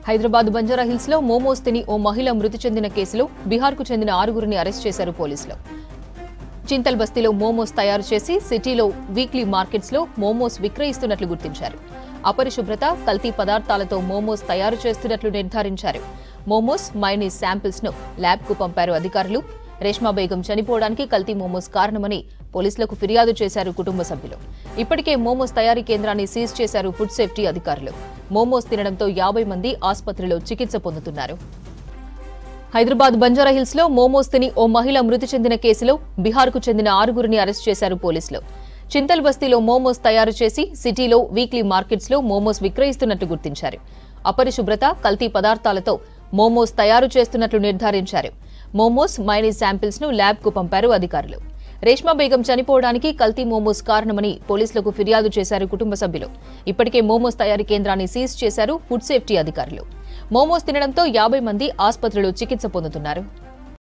Hyderabad Banjara hills లో మోమోస్ తిని ఓ మహిళ మృతి చెందిన కేసులో బీహార్కు చెందిన ఆరుగురిని అరెస్ట్ చేశారు పోలీసులు చింతల్ బస్తీలో మోమోస్ తయారు చేసి సిటీలో వీక్లీ మార్కెట్స్ లో మోమోస్ విక్రయిస్తున్నట్లు గుర్తించారు అపరిశుభ్రత కల్తీ పదార్థాలతో మోమోస్ తయారు చేస్తున్నట్లు నిర్ధారించారు మోమోస్ మైనీస్ శాంపిల్స్ ను ల్యాబ్ కు పంపారు అధికారులు రేష్మా బేగం చనిపోవడానికి కల్తీ మోమోస్ కారణమని పోలీసులకు ఫిర్యాదు చేశారు కుటుంబ సభ్యులు ఇప్పటికే మోమోస్ తయారీ కేంద్రాన్ని సీజ్ చేశారు ఫుడ్ సేఫ్టీ అధికారులు మోమోస్ తినడంతో యాభై మంది ఆసుపత్రిలో చికిత్స పొందుతున్నారు హైదరాబాద్ బంజారా హిల్స్ లో మోమోస్ తిని ఓ మహిళ మృతి చెందిన కేసులో బీహార్కు చెందిన ఆరుగురిని అరెస్ట్ చేశారు పోలీసులు చింతల్ బస్తీలో మోమోస్ తయారు చేసి సిటీలో వీక్లీ మార్కెట్స్ లో మోమోస్ విక్రయిస్తున్నట్టు గుర్తించారు అపరిశుభ్రత కల్తీ పదార్థాలతో మోమోస్ తయారు చేస్తున్నట్లు నిర్ధారించారు మోమోస్ మైనీస్ శాంపిల్స్ ను ల్యాబ్ కు పంపారు అధికారులు రేష్మా బేగం చనిపోవడానికి కల్తీ మోమోస్ కారణమని పోలీసులకు ఫిర్యాదు చేశారు కుటుంబ సభ్యులు ఇప్పటికే మోమోస్ తయారీ కేంద్రాన్ని సీజ్ చేశారు ఫుడ్ సేఫ్టీ అధికారులు మోమోస్ తినడంతో యాభై మంది ఆసుపత్రిలో చికిత్స పొందుతున్నారు